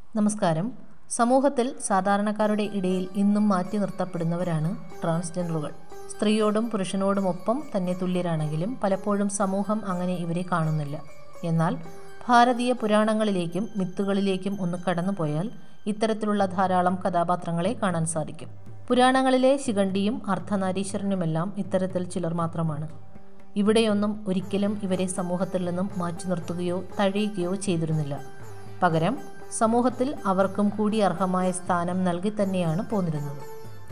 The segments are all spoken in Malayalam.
നമസ്കാരം സമൂഹത്തിൽ സാധാരണക്കാരുടെ ഇടയിൽ ഇന്നും മാറ്റി നിർത്തപ്പെടുന്നവരാണ് ട്രാൻസ്ജെൻഡറുകൾ സ്ത്രീയോടും പുരുഷനോടുമൊപ്പം തന്നെ തുല്യരാണെങ്കിലും പലപ്പോഴും സമൂഹം അങ്ങനെ ഇവരെ കാണുന്നില്ല എന്നാൽ ഭാരതീയ പുരാണങ്ങളിലേക്കും മിത്തുകളിലേക്കും ഒന്ന് കടന്നുപോയാൽ ഇത്തരത്തിലുള്ള ധാരാളം കഥാപാത്രങ്ങളെ കാണാൻ സാധിക്കും പുരാണങ്ങളിലെ ശിഖണ്ഡിയും അർദ്ധനാരീശ്വരനുമെല്ലാം ഇത്തരത്തിൽ ചിലർ മാത്രമാണ് ഇവിടെയൊന്നും ഒരിക്കലും ഇവരെ സമൂഹത്തിൽ നിന്നും മാറ്റി നിർത്തുകയോ തഴയുകയോ ചെയ്തിരുന്നില്ല പകരം സമൂഹത്തിൽ അവർക്കും കൂടി അർഹമായ സ്ഥാനം നൽകി തന്നെയാണ് പോന്നിരുന്നത്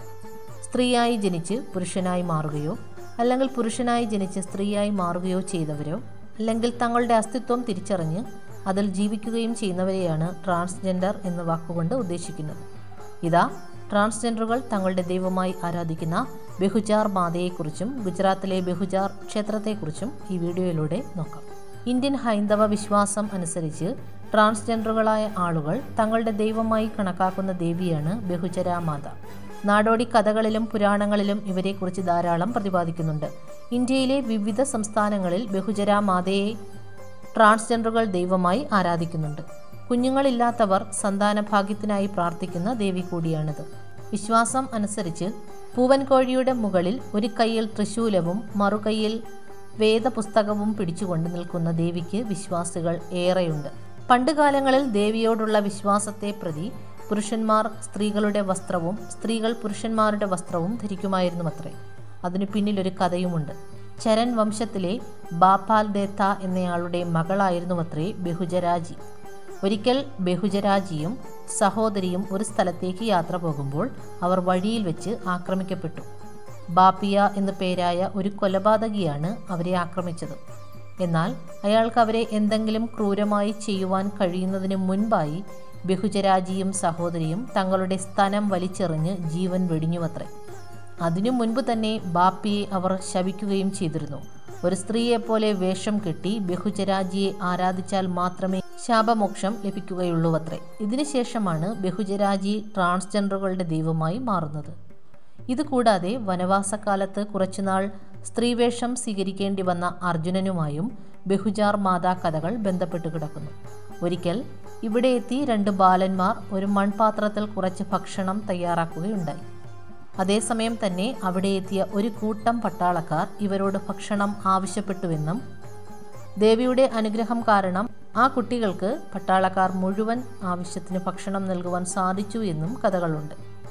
സ്ത്രീയായി ജനിച്ച് പുരുഷനായി മാറുകയോ അല്ലെങ്കിൽ പുരുഷനായി ജനിച്ച് സ്ത്രീയായി മാറുകയോ ചെയ്തവരോ അല്ലെങ്കിൽ തങ്ങളുടെ അസ്തിത്വം തിരിച്ചറിഞ്ഞ് അതിൽ ജീവിക്കുകയും ചെയ്യുന്നവരെയാണ് ട്രാൻസ്ജെൻഡർ എന്ന വാക്കുകൊണ്ട് ഉദ്ദേശിക്കുന്നത് ഇതാ ട്രാൻസ്ജെൻഡറുകൾ തങ്ങളുടെ ദൈവമായി ആരാധിക്കുന്ന ബഹുജാർ മാതയെക്കുറിച്ചും ഗുജറാത്തിലെ ബഹുജാർ ക്ഷേത്രത്തെക്കുറിച്ചും ഈ വീഡിയോയിലൂടെ നോക്കാം ഇന്ത്യൻ ഹൈന്ദവ വിശ്വാസം അനുസരിച്ച് ട്രാൻസ്ജെൻഡറുകളായ ആളുകൾ തങ്ങളുടെ ദൈവമായി കണക്കാക്കുന്ന ദേവിയാണ് ബഹുചര മാത നാടോടി കഥകളിലും പുരാണങ്ങളിലും ഇവരെക്കുറിച്ച് ധാരാളം പ്രതിപാദിക്കുന്നുണ്ട് ഇന്ത്യയിലെ വിവിധ സംസ്ഥാനങ്ങളിൽ ബഹുചര മാതയെ ട്രാൻസ്ജെൻഡറുകൾ ദൈവമായി ആരാധിക്കുന്നുണ്ട് കുഞ്ഞുങ്ങളില്ലാത്തവർ സന്താന ഭാഗ്യത്തിനായി പ്രാർത്ഥിക്കുന്ന ദേവി കൂടിയാണിത് വിശ്വാസം അനുസരിച്ച് പൂവൻ കോഴിയുടെ മുകളിൽ ഒരു കൈയിൽ തൃശൂലവും മറുകൈയിൽ വേദപുസ്തകവും പിടിച്ചുകൊണ്ട് നിൽക്കുന്ന ദേവിക്ക് വിശ്വാസികൾ ഏറെയുണ്ട് പണ്ടുകാലങ്ങളിൽ ദേവിയോടുള്ള വിശ്വാസത്തെ പ്രതി പുരുഷന്മാർ സ്ത്രീകളുടെ വസ്ത്രവും സ്ത്രീകൾ പുരുഷന്മാരുടെ വസ്ത്രവും ധരിക്കുമായിരുന്നുവത്രേ അതിനു പിന്നിലൊരു കഥയുമുണ്ട് ചരൺ വംശത്തിലെ ബാപ്പാൽ ദേത്ത എന്നയാളുടെ മകളായിരുന്നുവത്രേ ബഹുജരാജി ഒരിക്കൽ ബഹുജരാജിയും സഹോദരിയും ഒരു സ്ഥലത്തേക്ക് യാത്ര പോകുമ്പോൾ അവർ വഴിയിൽ വെച്ച് ആക്രമിക്കപ്പെട്ടു ബാപ്പിയ എന്നു പേരായ ഒരു കൊലപാതകിയാണ് അവരെ ആക്രമിച്ചത് എന്നാൽ അയാൾക്ക് അവരെ എന്തെങ്കിലും ക്രൂരമായി ചെയ്യുവാൻ കഴിയുന്നതിന് മുൻപായി ബഹുജരാജിയും സഹോദരിയും തങ്ങളുടെ സ്ഥലം വലിച്ചെറിഞ്ഞ് ജീവൻ വെടിഞ്ഞുവത്രേ അതിനു മുൻപ് തന്നെ ബാപ്പിയെ അവർ ശപിക്കുകയും ചെയ്തിരുന്നു ഒരു സ്ത്രീയെപ്പോലെ വേഷം കെട്ടി ബഹുജരാജിയെ ആരാധിച്ചാൽ മാത്രമേ ശാപമോക്ഷം ലഭിക്കുകയുള്ളൂവത്രേ ഇതിനുശേഷമാണ് ബഹുജരാജി ട്രാൻസ്ജെൻഡറുകളുടെ ദൈവമായി മാറുന്നത് ഇതുകൂടാതെ വനവാസക്കാലത്ത് കുറച്ചുനാൾ സ്ത്രീവേഷം സ്വീകരിക്കേണ്ടി വന്ന അർജുനനുമായും ബഹുജാർ മാതാ കഥകൾ ബന്ധപ്പെട്ട് കിടക്കുന്നു ഒരിക്കൽ ഇവിടെ എത്തി രണ്ട് ബാലന്മാർ ഒരു മൺപാത്രത്തിൽ കുറച്ച് ഭക്ഷണം തയ്യാറാക്കുകയുണ്ടായി അതേസമയം തന്നെ അവിടെ എത്തിയ ഒരു കൂട്ടം പട്ടാളക്കാർ ഇവരോട് ഭക്ഷണം ആവശ്യപ്പെട്ടുവെന്നും ദേവിയുടെ അനുഗ്രഹം കാരണം ആ കുട്ടികൾക്ക് പട്ടാളക്കാർ മുഴുവൻ ആവശ്യത്തിന് ഭക്ഷണം നൽകുവാൻ സാധിച്ചു എന്നും കഥകളുണ്ട്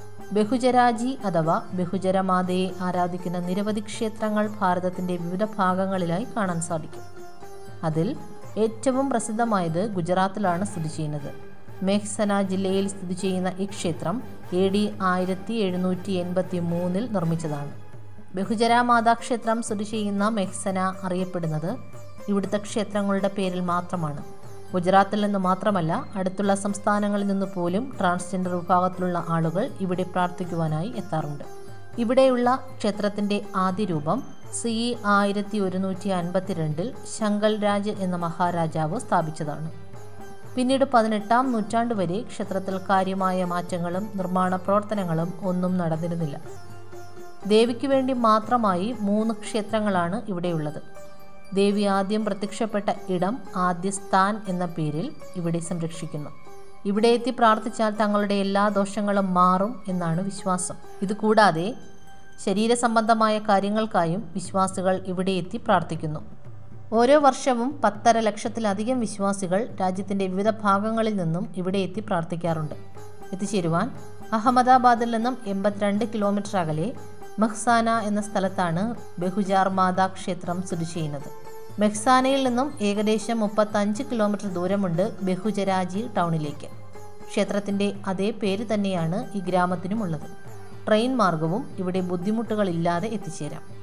ബഹുജരാജി അഥവാ ബഹുജരമാതയെ ആരാധിക്കുന്ന നിരവധി ക്ഷേത്രങ്ങൾ ഭാരതത്തിൻ്റെ വിവിധ ഭാഗങ്ങളിലായി കാണാൻ സാധിക്കും അതിൽ ഏറ്റവും പ്രസിദ്ധമായത് ഗുജറാത്തിലാണ് സ്ഥിതി ചെയ്യുന്നത് മെഹ്സന ജില്ലയിൽ സ്ഥിതി ചെയ്യുന്ന ഈ ക്ഷേത്രം എ ഡി ആയിരത്തി എഴുന്നൂറ്റി എൺപത്തി മൂന്നിൽ നിർമ്മിച്ചതാണ് ബഹുജരാമാതാ ക്ഷേത്രം സ്ഥിതി ചെയ്യുന്ന മെഹ്സന അറിയപ്പെടുന്നത് ഇവിടുത്തെ ക്ഷേത്രങ്ങളുടെ പേരിൽ മാത്രമാണ് ഗുജറാത്തിൽ നിന്ന് മാത്രമല്ല അടുത്തുള്ള സംസ്ഥാനങ്ങളിൽ നിന്ന് പോലും ട്രാൻസ്ജെൻഡർ വിഭാഗത്തിലുള്ള ആളുകൾ ഇവിടെ പ്രാർത്ഥിക്കുവാനായി എത്താറുണ്ട് ഇവിടെയുള്ള ക്ഷേത്രത്തിൻ്റെ ആദ്യ രൂപം സി ആയിരത്തി ഒരുന്നൂറ്റി അൻപത്തിരണ്ടിൽ ശങ്കൽ രാജ് എന്ന മഹാരാജാവ് സ്ഥാപിച്ചതാണ് പിന്നീട് പതിനെട്ടാം നൂറ്റാണ്ട് വരെ ക്ഷേത്രത്തിൽ കാര്യമായ മാറ്റങ്ങളും നിർമ്മാണ പ്രവർത്തനങ്ങളും ഒന്നും നടന്നിരുന്നില്ല ദേവിക്ക് വേണ്ടി മാത്രമായി മൂന്ന് ക്ഷേത്രങ്ങളാണ് ഇവിടെയുള്ളത് ദേവി ആദ്യം പ്രത്യക്ഷപ്പെട്ട ഇടം ആദ്യസ്ഥാൻ എന്ന പേരിൽ ഇവിടെ സംരക്ഷിക്കുന്നു ഇവിടെ എത്തി പ്രാർത്ഥിച്ചാൽ തങ്ങളുടെ എല്ലാ ദോഷങ്ങളും മാറും എന്നാണ് വിശ്വാസം ഇതുകൂടാതെ ശരീര സംബന്ധമായ കാര്യങ്ങൾക്കായും വിശ്വാസികൾ ഇവിടെ എത്തി പ്രാർത്ഥിക്കുന്നു ഓരോ വർഷവും പത്തര ലക്ഷത്തിലധികം വിശ്വാസികൾ രാജ്യത്തിൻ്റെ വിവിധ ഭാഗങ്ങളിൽ നിന്നും ഇവിടെ എത്തി പ്രാർത്ഥിക്കാറുണ്ട് എത്തിച്ചേരുവാൻ അഹമ്മദാബാദിൽ നിന്നും എൺപത്തിരണ്ട് കിലോമീറ്റർ അകലെ മെഹ്സാന എന്ന സ്ഥലത്താണ് ബഹുജാർ മാതാ ക്ഷേത്രം സ്ഥിതി ചെയ്യുന്നത് മെഹ്സാനയിൽ നിന്നും ഏകദേശം മുപ്പത്തഞ്ച് കിലോമീറ്റർ ദൂരമുണ്ട് ബഹുജരാജി ടൗണിലേക്ക് ക്ഷേത്രത്തിൻ്റെ അതേ പേര് തന്നെയാണ് ഈ ഗ്രാമത്തിനുമുള്ളത് ട്രെയിൻ മാർഗവും ഇവിടെ ബുദ്ധിമുട്ടുകളില്ലാതെ എത്തിച്ചേരാം